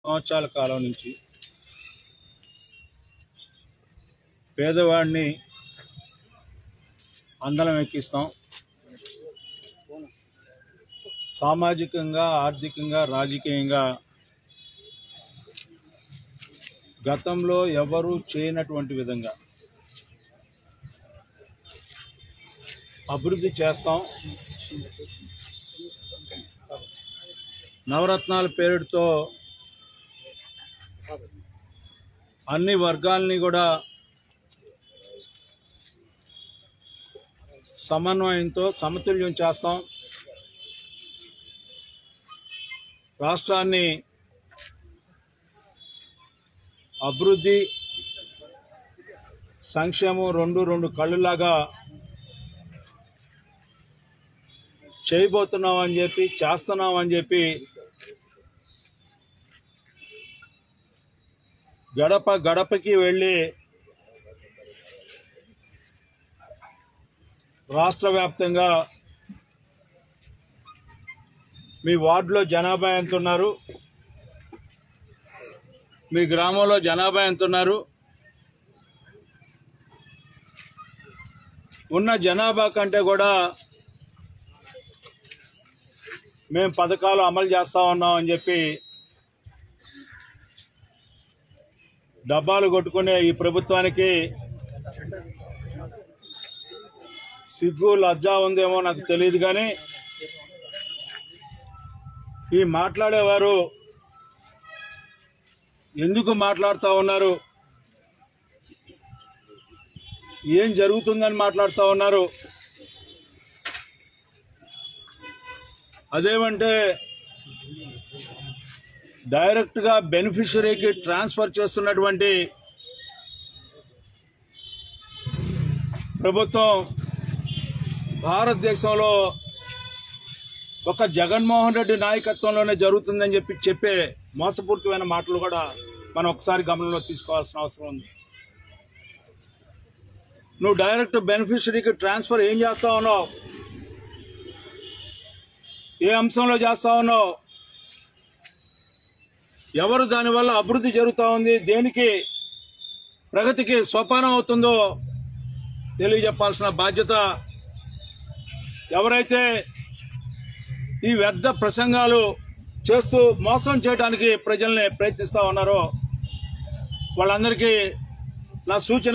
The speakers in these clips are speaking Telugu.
సంవత్సరాల కాలం నుంచి పేదవాడిని అందలం ఎక్కిస్తాం సామాజికంగా ఆర్థికంగా రాజకీయంగా గతంలో ఎవరు చేయనటువంటి విధంగా అభివృద్ధి చేస్తాం నవరత్నాల పేరుతో అన్ని వర్గాల్ని కూడా సమన్వయంతో సమతుల్యం చేస్తాం రాష్ట్రాన్ని అభివృద్ధి సంక్షేమం రెండు రెండు కళ్ళులాగా చేయబోతున్నాం అని చెప్పి చేస్తున్నాం అని చెప్పి గడప గడపకి వెళ్ళి రాష్ట్ర వ్యాప్తంగా మీ వార్డులో జనాభా ఎంత ఉన్నారు మీ గ్రామంలో జనాభా ఎంత ఉన్నారు ఉన్న జనాభా కంటే కూడా మేము పథకాలు అమలు చేస్తా ఉన్నాం అని చెప్పి డబ్బాలు కొట్టుకునే ఈ ప్రభుత్వానికి సిగ్గు లజ్జా ఉందేమో నాకు తెలియదు కానీ ఈ మాట్లాడేవారు ఎందుకు మాట్లాడుతూ ఉన్నారు ఏం జరుగుతుందని మాట్లాడుతూ ఉన్నారు అదేమంటే డైరెక్ట్ గా బెనిఫిషరీకి ట్రాన్స్ఫర్ చేస్తున్నటువంటి ప్రభుత్వం భారతదేశంలో ఒక జగన్మోహన్ రెడ్డి నాయకత్వంలోనే జరుగుతుందని చెప్పి చెప్పే మోసపూరితమైన మాటలు కూడా మనం ఒకసారి గమనంలో తీసుకోవాల్సిన అవసరం ఉంది నువ్వు డైరెక్ట్ బెనిఫిషరీకి ట్రాన్స్ఫర్ ఏం చేస్తా ఉన్నావు ఏ అంశంలో చేస్తా ఉన్నావు ఎవరు దానివల్ల అభివృద్ధి జరుగుతా ఉంది దేనికి ప్రగతికి సోపానం అవుతుందో తెలియజెప్పాల్సిన బాధ్యత ఎవరైతే ఈ వ్యర్థ ప్రసంగాలు చేస్తూ మోసం చేయడానికి ప్రజల్ని ప్రయత్నిస్తా ఉన్నారో వాళ్ళందరికీ నా సూచన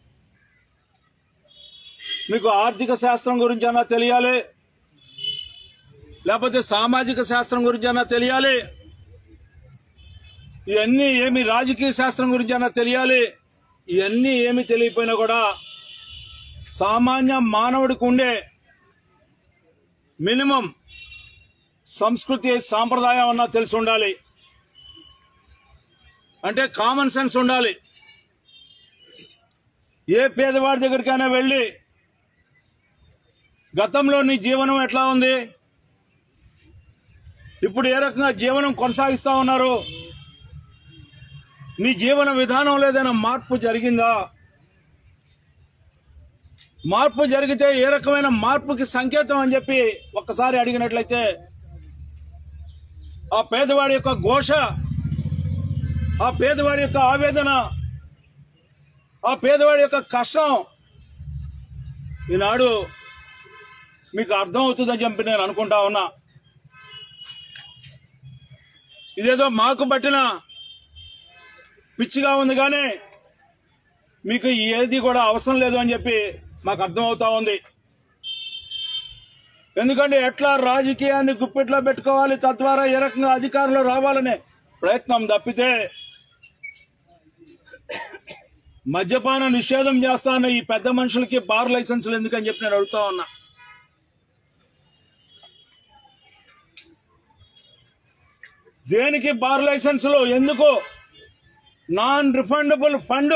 మీకు ఆర్థిక శాస్త్రం గురించి అన్నా తెలియాలి లేకపోతే సామాజిక శాస్త్రం గురించి అన్నా తెలియాలి ఇవన్నీ ఏమి రాజకీయ శాస్త్రం గురించి అన్నా తెలియాలి ఇవన్నీ ఏమి తెలియపోయినా కూడా సామాన్య మానవుడికి ఉండే మినిమం సంస్కృతి సాంప్రదాయం అన్నా తెలిసి ఉండాలి అంటే కామన్ సెన్స్ ఉండాలి ఏ పేదవాడి దగ్గరికైనా వెళ్ళి గతంలో నీ జీవనం ఎట్లా ఉంది ఇప్పుడు ఏ రకంగా జీవనం కొనసాగిస్తా ఉన్నారు నీ జీవన విధానంలో ఏదైనా మార్పు జరిగిందా మార్పు జరిగితే ఏ రకమైన మార్పుకి సంకేతం అని చెప్పి ఒక్కసారి అడిగినట్లయితే ఆ పేదవాడి యొక్క ఘోష ఆ పేదవాడి యొక్క ఆవేదన ఆ పేదవాడి యొక్క కష్టం ఈనాడు మీకు అర్థం అవుతుందని చెప్పి నేను అనుకుంటా ఉన్నా ఇదేదో మాకు పట్టిన పిచ్చిగా ఉంది కానీ మీకు ఏది కూడా అవసరం లేదు అని చెప్పి మాకు అర్థమవుతా ఉంది ఎందుకంటే ఎట్లా రాజకీయాన్ని గుప్పెట్లో పెట్టుకోవాలి తద్వారా ఏ రకంగా అధికారంలో రావాలనే ప్రయత్నం తప్పితే మద్యపాన నిషేధం చేస్తాన ఈ పెద్ద మనుషులకి బార్ లైసెన్సులు ఎందుకని చెప్పి నేను అడుగుతా ఉన్నా దేనికి బార్ లైసెన్సులు ఎందుకు నాన్ రిఫండబుల్ ఫండ్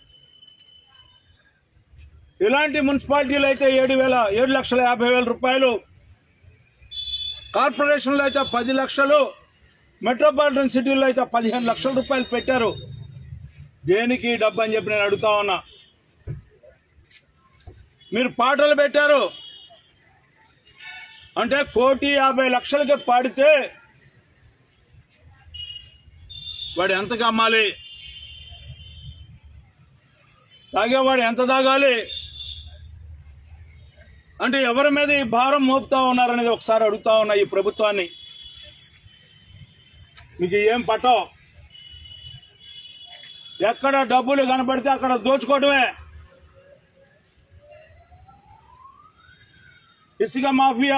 ఇలాంటి మున్సిపాలిటీలు అయితే ఏడు వేల ఏడు లక్షల యాభై వేల రూపాయలు కార్పొరేషన్లో అయితే పది లక్షలు మెట్రోపాలిటన్ సిటీలో అయితే పదిహేను లక్షల రూపాయలు పెట్టారు దేనికి ఈ డబ్బు అని చెప్పి నేను అడుగుతా ఉన్నా మీరు పాటలు పెట్టారు అంటే కోటి యాభై లక్షలకి పాడితే వాడు ఎంతకి అమ్మాలి తాగేవాడు ఎంత తాగాలి అంటే ఎవరి మీద ఈ భారం మోపుతా ఉన్నారనేది ఒకసారి అడుగుతా ఉన్నా ఈ ప్రభుత్వాన్ని మీకు ఏం పట్టో ఎక్కడ డబ్బులు కనపడితే అక్కడ దోచుకోవడమే ఇసుక మాఫియా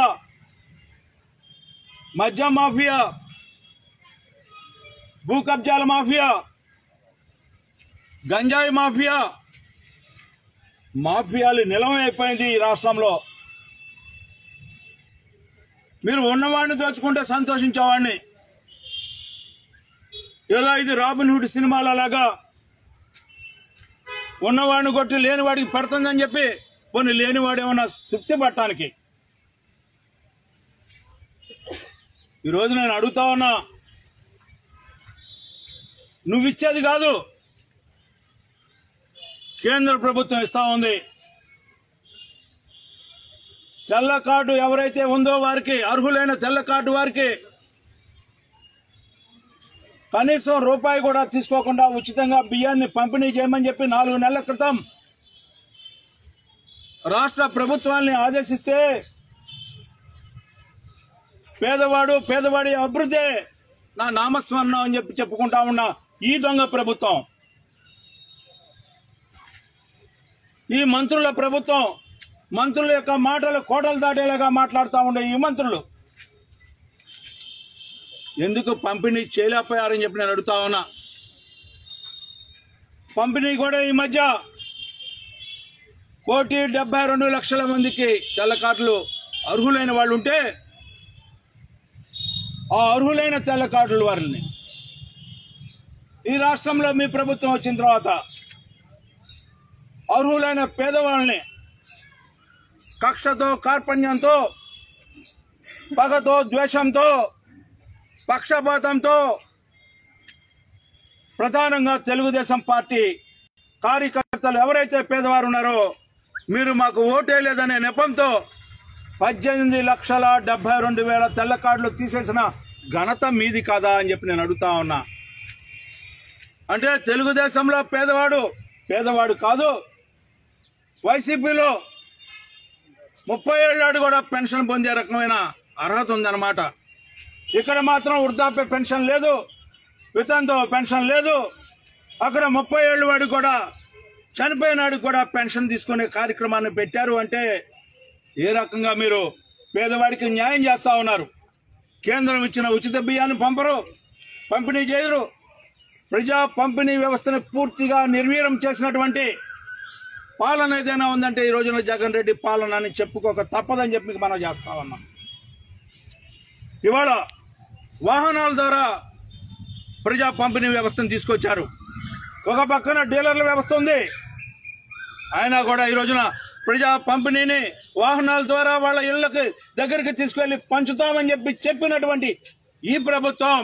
మద్యం మాఫియా భూ కబ్జాల మాఫియా గంజాయి మాఫియా మాఫియాలు నిలవైపోయింది ఈ రాష్ట్రంలో మీరు ఉన్నవాడిని దోచుకుంటే సంతోషించేవాడిని ఏదో ఇది రాబిన్ హుడ్ సినిమాల లాగా ఉన్నవాడిని కొట్టి లేనివాడికి పెడుతుందని చెప్పి కొన్ని లేనివాడు ఏమన్నా తృప్తి పట్టడానికి ఈరోజు నేను అడుగుతా ఉన్నా నువ్వు ఇచ్చేది కాదు కేంద్ర ప్రభుత్వం ఇస్తా ఉంది తెల్ల కార్డు ఎవరైతే ఉందో వారికి అర్హులైన తెల్ల కార్డు వారికి కనీసం రూపాయి కూడా తీసుకోకుండా ఉచితంగా బియ్యాన్ని పంపిణీ చేయమని చెప్పి నాలుగు నెలల క్రితం రాష్ట్ర ప్రభుత్వాన్ని ఆదేశిస్తే పేదవాడు పేదవాడి అభివృద్ధి నా నామస్మరణం అని చెప్పి చెప్పుకుంటా ఉన్న ఈ దొంగ ప్రభుత్వం ఈ మంత్రుల ప్రభుత్వం మంత్రుల యొక్క మాటలు కోటలు దాటేలాగా మాట్లాడుతూ ఉండే ఈ మంత్రులు ఎందుకు పంపిణీ చేయలేకపోయారని చెప్పి నేను అడుగుతా ఉన్నా పంపిణీ కూడా ఈ మధ్య కోటి డెబ్బై రెండు లక్షల మందికి తెల్ల కార్డులు అర్హులైన వాళ్ళు ఉంటే ఆ అర్హులైన తెల్ల కార్డుల వారిని ఈ రాష్ట్రంలో మీ ప్రభుత్వం వచ్చిన తర్వాత అర్హులైన పేదవాళ్ళని కక్షతో కార్పణ్యంతో పగతో ద్వేషంతో పక్షపాతంతో ప్రధానంగా తెలుగుదేశం పార్టీ కార్యకర్తలు ఎవరైతే పేదవారు ఉన్నారో మీరు మాకు ఓటే లేదనే నెపంతో పద్దెనిమిది లక్షల డెబ్బై రెండు వేల తెల్ల కార్డులు తీసేసిన ఘనత మీది కాదా అని చెప్పి నేను అడుగుతా ఉన్నా అంటే తెలుగుదేశంలో పేదవాడు పేదవాడు కాదు వైసీపీలో ముప్పై ఏళ్ళాడు కూడా పెన్షన్ పొందే రకమైన అర్హత ఉందన్నమాట ఇక్కడ మాత్రం వృద్ధాప్య పెన్షన్ లేదు వితంతో పెన్షన్ లేదు అక్కడ ముప్పై ఏళ్ళు వాడు కూడా చనిపోయినాడు కూడా పెన్షన్ తీసుకునే కార్యక్రమాన్ని పెట్టారు అంటే ఏ రకంగా మీరు పేదవాడికి న్యాయం చేస్తా ఉన్నారు కేంద్రం ఇచ్చిన ఉచిత బియ్యాన్ని పంపరు పంపిణీ చేయరు ప్రజా పంపిణీ వ్యవస్థను పూర్తిగా నిర్వీర్యం చేసినటువంటి పాలన ఏదైనా ఉందంటే ఈ రోజున జగన్ రెడ్డి పాలన అని చెప్పుకోక తప్పదని చెప్పి మీకు మనం చేస్తా ఉన్నాం ఇవాళ వాహనాల ద్వారా ప్రజా పంపిణీ వ్యవస్థను తీసుకొచ్చారు ఒక పక్కన డీలర్ల వ్యవస్థ ఉంది అయినా కూడా ఈ రోజున ప్రజా పంపిణీని వాహనాల ద్వారా వాళ్ళ ఇళ్లకు దగ్గరికి తీసుకెళ్లి పంచుతామని చెప్పి చెప్పినటువంటి ఈ ప్రభుత్వం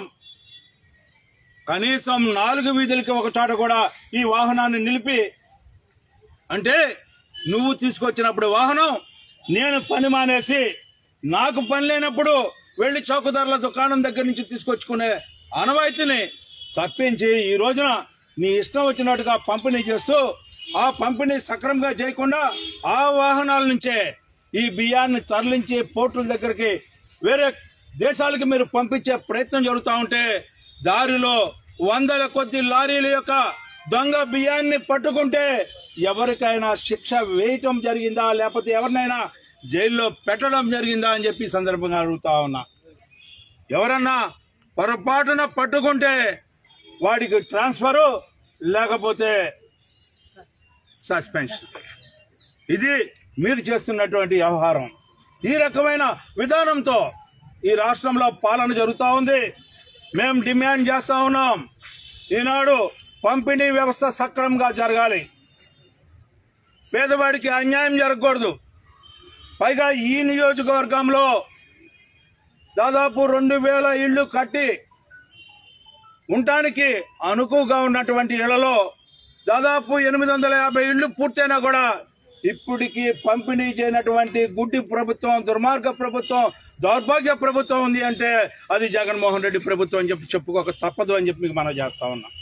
కనీసం నాలుగు వీధులకి ఒక చోట కూడా ఈ వాహనాన్ని నిలిపి అంటే నువ్వు తీసుకొచ్చినప్పుడు వాహనం నేను పని మానేసి నాకు పని లేనప్పుడు వెళ్లి చౌకదారుల దుకాణం దగ్గర నుంచి తీసుకొచ్చుకునే అనవాయితీని తప్పించి ఈ రోజున నీ ఇష్టం వచ్చినట్టుగా పంపిణీ చేస్తూ ఆ పంపిణీ సక్రమంగా చేయకుండా ఆ వాహనాల నుంచే ఈ బియ్యాన్ని తరలించి పోర్టుల దగ్గరికి వేరే దేశాలకు మీరు పంపించే ప్రయత్నం జరుగుతూ ఉంటే దారిలో వందల కొద్ది లారీల యొక్క దొంగ బియ్యాన్ని పట్టుకుంటే ఎవరికైనా శిక్ష వేయటం జరిగిందా లేకపోతే ఎవరినైనా జైల్లో పెట్టడం జరిగిందా అని చెప్పి ఈ సందర్భంగా అడుగుతా ఉన్నా ఎవరన్నా పొరపాటున పట్టుకుంటే వాడికి ట్రాన్స్ఫరు లేకపోతే సస్పెన్షన్ ఇది మీరు చేస్తున్నటువంటి వ్యవహారం ఈ రకమైన విధానంతో ఈ రాష్ట్రంలో పాలన జరుగుతూ ఉంది మేము డిమాండ్ చేస్తా ఉన్నాం ఈనాడు పంపిణీ వ్యవస్థ సక్రమంగా జరగాలి పేదవాడికి అన్యాయం జరగకూడదు పైగా ఈ నియోజకవర్గంలో దాదాపు రెండు వేల ఇళ్లు కట్టి ఉండటానికి అనుకువగా ఉన్నటువంటి ఇళ్లలో దాదాపు ఎనిమిది వందల యాభై ఇళ్లు పూర్తయినా కూడా ఇప్పటికీ పంపిణీ చేయనటువంటి గుడ్డి ప్రభుత్వం దుర్మార్గ ప్రభుత్వం దౌర్భాగ్య ప్రభుత్వం ఉంది అంటే అది జగన్మోహన్ రెడ్డి ప్రభుత్వం అని చెప్పి చెప్పుకోక తప్పదు అని చెప్పి మీకు మనం చేస్తా ఉన్నాం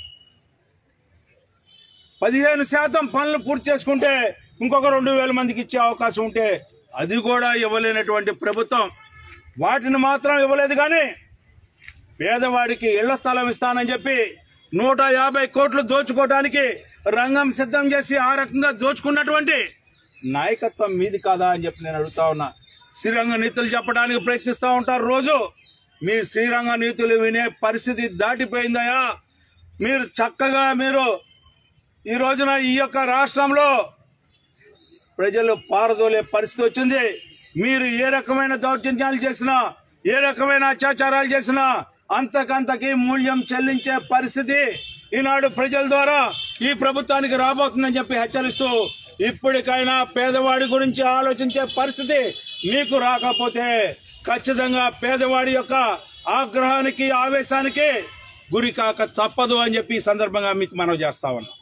పదిహేను శాతం పనులు పూర్తి చేసుకుంటే ఇంకొక రెండు వేల మందికి ఇచ్చే అవకాశం ఉంటే అది కూడా ఇవ్వలేనటువంటి ప్రభుత్వం వాటిని మాత్రం ఇవ్వలేదు కానీ పేదవాడికి ఇళ్ల స్థలం ఇస్తానని చెప్పి నూట యాభై కోట్లు దోచుకోవడానికి రంగం సిద్ధం చేసి ఆ రకంగా దోచుకున్నటువంటి నాయకత్వం మీది కాదా అని చెప్పి నేను అడుగుతా ఉన్నా శ్రీరంగ నీతులు చెప్పడానికి ప్రయత్నిస్తూ ఉంటారు రోజు మీ శ్రీరంగ నీతులు వినే పరిస్థితి దాటిపోయిందయా మీరు చక్కగా మీరు ఈ రోజున ఈ యొక్క రాష్ట్రంలో ప్రజలు పారదోలే పరిస్థితి వచ్చింది మీరు ఏ రకమైన దౌర్జన్యాలు చేసినా ఏ రకమైన అత్యాచారాలు చేసినా అంతకంతకి మూల్యం చెల్లించే పరిస్థితి ఈనాడు ప్రజల ద్వారా ఈ ప్రభుత్వానికి రాబోతుందని చెప్పి హెచ్చరిస్తూ ఇప్పటికైనా పేదవాడి గురించి ఆలోచించే పరిస్థితి మీకు రాకపోతే ఖచ్చితంగా పేదవాడి యొక్క ఆగ్రహానికి ఆవేశానికి గురి కాక తప్పదు అని చెప్పి ఈ సందర్భంగా మీకు మనవి చేస్తా ఉన్నా